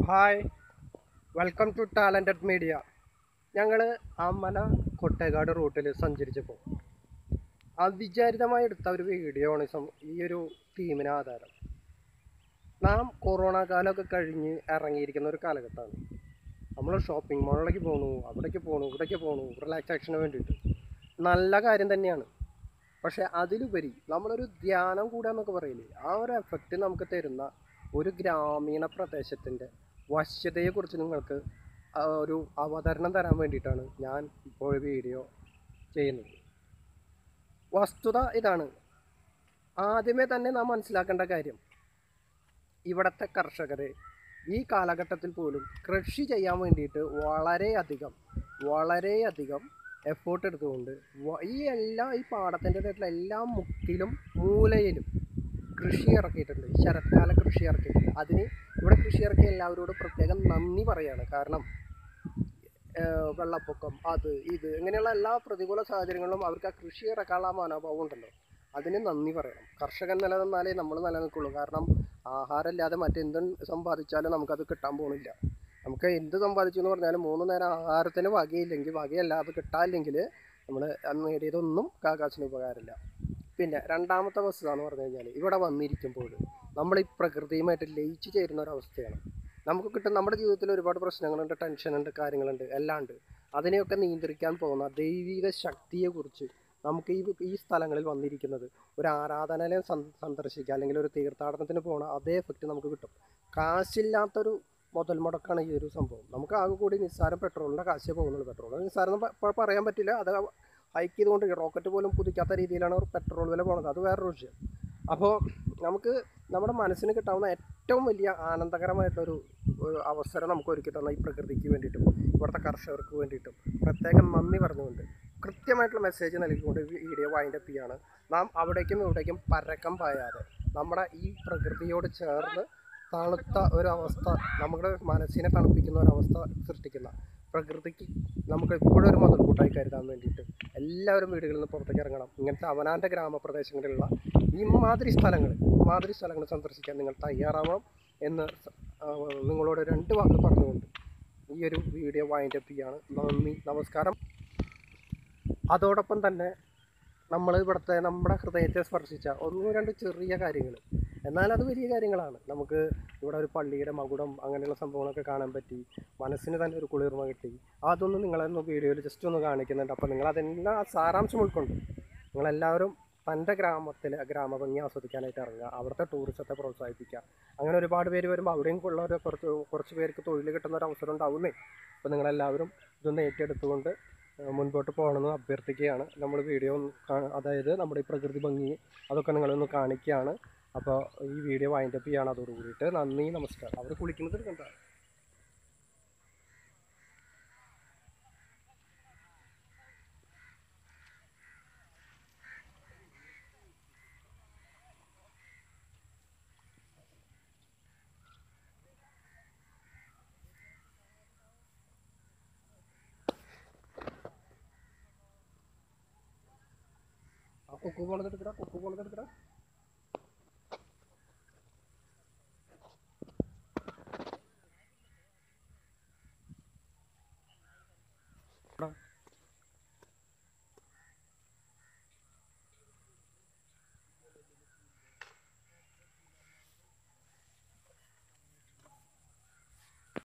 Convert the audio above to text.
hi welcome to talented media ഞങ്ങൾ അമ്മല കൊട്ടേക്കാട് റൂട്ടിൽ സഞ്ചരിച്ചപ്പോൾ അവിചാരിതമായി എടുത്ത ഒരു വീഡിയോ ആണ് സം- ഈ ഒരു തീമിന് ആധാരം നാം കൊറോണ കാലമൊക്കെ കഴിഞ്ഞ് ഇറങ്ങിയിരിക്കുന്ന ഒരു കാലഘട്ടമാണ് നമ്മൾ ഷോപ്പിംഗ് മാളിലേക്ക് പോകണു അവിടേക്ക് പോകണു ഇവിടേക്ക് പോകണു റിലാക്സേഷന് വേണ്ടിയിട്ട് നല്ല കാര്യം തന്നെയാണ് പക്ഷെ അതിലുപരി നമ്മളൊരു ധ്യാനം കൂടുക എന്നൊക്കെ പറയില്ലേ ആ ഒരു എഫക്റ്റ് നമുക്ക് തരുന്ന ഒരു ഗ്രാമീണ പ്രദേശത്തിൻ്റെ വശ്യതയെക്കുറിച്ച് നിങ്ങൾക്ക് ആ ഒരു അവതരണം തരാൻ വേണ്ടിയിട്ടാണ് ഞാൻ ഇപ്പോൾ വീഡിയോ ചെയ്യുന്നത് വസ്തുത ഇതാണ് ആദ്യമേ തന്നെ നാം മനസ്സിലാക്കേണ്ട കാര്യം ഇവിടുത്തെ കർഷകരെ ഈ കാലഘട്ടത്തിൽ പോലും കൃഷി ചെയ്യാൻ വേണ്ടിയിട്ട് വളരെയധികം വളരെയധികം എഫേർട്ട് എടുത്തുകൊണ്ട് വ- ഈ എല്ലാ ഈ പാടത്തിൻ്റെ ആയിട്ടുള്ള എല്ലാ മുക്കിലും മൂലയിലും കൃഷി ഇറക്കിയിട്ടുണ്ട് ഈ ശരത്കാല കൃഷി ഇറക്കിയിട്ടുണ്ട് അതിന് ഇവിടെ കൃഷി ഇറക്കിയ എല്ലാവരോടും പ്രത്യേകം നന്ദി പറയാണ് കാരണം ഏഹ് വെള്ളപ്പൊക്കം അത് ഇത് ഇങ്ങനെയുള്ള എല്ലാ പ്രതികൂല സാഹചര്യങ്ങളിലും അവർക്ക് ആ കൃഷി ഇറക്കാനുള്ള മനോഭാവം ഉണ്ടല്ലോ അതിന് നന്ദി പറയണം കർഷകൻ നിലനിന്നാലേ നമ്മൾ നിലനിൽക്കുള്ളൂ കാരണം ആഹാരമില്ലാതെ മറ്റെന്തും സമ്പാദിച്ചാലും നമുക്കത് കിട്ടാൻ പോകുന്നില്ല നമുക്ക് എന്ത് സമ്പാദിച്ചു എന്ന് പറഞ്ഞാലും മൂന്ന് നേരം ആഹാരത്തിന് വകയില്ലെങ്കിൽ വകയല്ല അത് കിട്ടാനില്ലെങ്കിൽ നമ്മൾ നേടിയതൊന്നും കാക്കാശിന് ഉപകാരമില്ല പിന്നെ രണ്ടാമത്തെ വസ്തുത എന്ന് പറഞ്ഞു കഴിഞ്ഞാൽ ഇവിടെ വന്നിരിക്കുമ്പോൾ നമ്മൾ ഈ പ്രകൃതിയുമായിട്ട് ലയിച്ചു ചേരുന്ന ഒരവസ്ഥയാണ് നമുക്ക് കിട്ടുന്ന നമ്മുടെ ജീവിതത്തിൽ ഒരുപാട് പ്രശ്നങ്ങളുണ്ട് ടെൻഷനുണ്ട് കാര്യങ്ങളുണ്ട് എല്ലാം ഉണ്ട് അതിനെയൊക്കെ നിയന്ത്രിക്കാൻ പോകുന്ന ദൈവിക ശക്തിയെക്കുറിച്ച് നമുക്ക് ഈ ഈ സ്ഥലങ്ങളിൽ വന്നിരിക്കുന്നത് ഒരു ആരാധനാലയം സന്ദ- സന്ദർശിക്കുക അല്ലെങ്കിൽ ഒരു തീർത്ഥാടനത്തിന് പോകണ അതേ എഫക്റ്റ് നമുക്ക് കിട്ടും കാശില്ലാത്തൊരു മുതൽ മുടക്കാണ് ഈ ഒരു സംഭവം നമുക്ക് ആകെ കൂടി നിസ്സാരം പെട്രോളിൻ്റെ കാശേ പോകുന്നുള്ളൂ പെട്രോൾ നിസ്സാരം എന്ന് പ- പ- പറയാൻ പറ്റില്ല അത് ഹൈക്ക് ചെയ്തുകൊണ്ട് റോക്കറ്റ് പോലും കുതിക്കാത്ത രീതിയിലാണ് പെട്രോൾ വില പോകുന്നത് അത് വേറൊരു വിഷയം അപ്പോൾ നമുക്ക് നമ്മുടെ മനസ്സിന് കിട്ടാവുന്ന ഏറ്റവും വലിയ ആനന്ദകരമായിട്ടൊരു ഒരു അവസരം നമുക്ക് ഒരുക്കി തന്ന ഈ പ്രകൃതിക്ക് വേണ്ടിയിട്ടും ഇവിടുത്തെ കർഷകർക്ക് വേണ്ടിയിട്ടും പ്രത്യേകം നന്ദി പറഞ്ഞുകൊണ്ട് കൃത്യമായിട്ടുള്ള മെസ്സേജ് നൽകിക്കൊണ്ട് ഈ വീഡിയോ വൈൻഡപ്പ് ചെയ്യാണ് നാം അവിടേക്കും ഇവിടേക്കും പരക്കം പായാതെ നമ്മുടെ ഈ പ്രകൃതിയോട് ചേർന്ന് തണുത്ത ഒരവസ്ഥ നമ്മുടെ മനസ്സിനെ തണുപ്പിക്കുന്ന ഒരവസ്ഥ സൃഷ്ടിക്കുന്ന പ്രകൃതിക്ക് നമുക്ക് എപ്പോഴും ഒരു മുതൽക്കൂട്ടായി കരുതാൻ വേണ്ടിയിട്ട് എല്ലാവരും വീടുകളിൽ നിന്ന് പുറത്തേക്ക് ഇറങ്ങണം ഇങ്ങനത്തെ അവനാൻ്റെ ഗ്രാമപ്രദേശങ്ങളിലുള്ള ഇമാതിരി സ്ഥലങ്ങൾ ഇമാതിരി സ്ഥലങ്ങൾ സന്ദർശിക്കാൻ നിങ്ങൾ തയ്യാറാവണം എന്ന് സ- ആ, നിങ്ങളോട് രണ്ട് വാക്ക് പറഞ്ഞുകൊണ്ട് ഈ ഒരു വീഡിയോ വൈൻഡപ്പ് ചെയ്യാണ് നന്ദി നമസ്കാരം അതോടൊപ്പം തന്നെ നമ്മൾ ഇവിടുത്തെ നമ്മുടെ ഹൃദയത്തെ സ്പർശിച്ച ഒന്നും രണ്ട് ചെറിയ കാര്യങ്ങൾ എന്നാൽ അത് വലിയ കാര്യങ്ങളാണ് നമുക്ക് ഇവിടെ ഒരു പള്ളിയുടെ മകുടം അങ്ങനെയുള്ള സംഭവങ്ങളൊക്കെ കാണാൻ പറ്റി മനസ്സിന് തന്നെ ഒരു കുളിർമ കിട്ടി അതൊന്നും നിങ്ങളൊന്ന് വീഡിയോയിൽ ജസ്റ്റ് ഒന്ന് കാണിക്കുന്നുണ്ട് അപ്പോൾ നിങ്ങൾ അതെല്ലാം ആ സാരാംശം ഉൾക്കൊണ്ട് നിങ്ങളെല്ലാവരും തൻ്റെ ഗ്രാമത്തിലെ ഗ്രാമഭംഗി ആസ്വദിക്കാനായിട്ട് ഇറങ്ങുക അവിടുത്തെ ടൂറിസത്തെ പ്രോത്സാഹിപ്പിക്കുക അങ്ങനെ ഒരുപാട് പേര് വരുമ്പോൾ അവിടെയും ഉള്ളവർ കുറച്ച് കുറച്ച് പേർക്ക് തൊഴിൽ കിട്ടുന്ന ഒരു അവസരം ഉണ്ടാവുന്നേ അപ്പോൾ നിങ്ങളെല്ലാവരും ഇതൊന്ന് ഏറ്റെടുത്തുകൊണ്ട് ഏഹ് മുൻപോട്ട് പോകണമെന്ന് അഭ്യർത്ഥിക്കുകയാണ് നമ്മൾ വീഡിയോ ഒന്ന് കാ- അതായത് നമ്മുടെ ഈ പ്രകൃതി ഭംഗി അതൊക്കെ നിങ്ങളൊന്ന് കാണിക്കുകയാണ് അപ്പോൾ ഈ വീഡിയോ വൈൻഡപ്പ് ചെയ്യാണ് അതോട് കൂടിയിട്ട് നന്ദി നമസ്കാരം അവർ കുളിക്കുന്നത് എടുക്കണ്ട ആ കുക്കു പോണത് എടുക്കടാ കുക്കു പോണത് എടുക്കടാ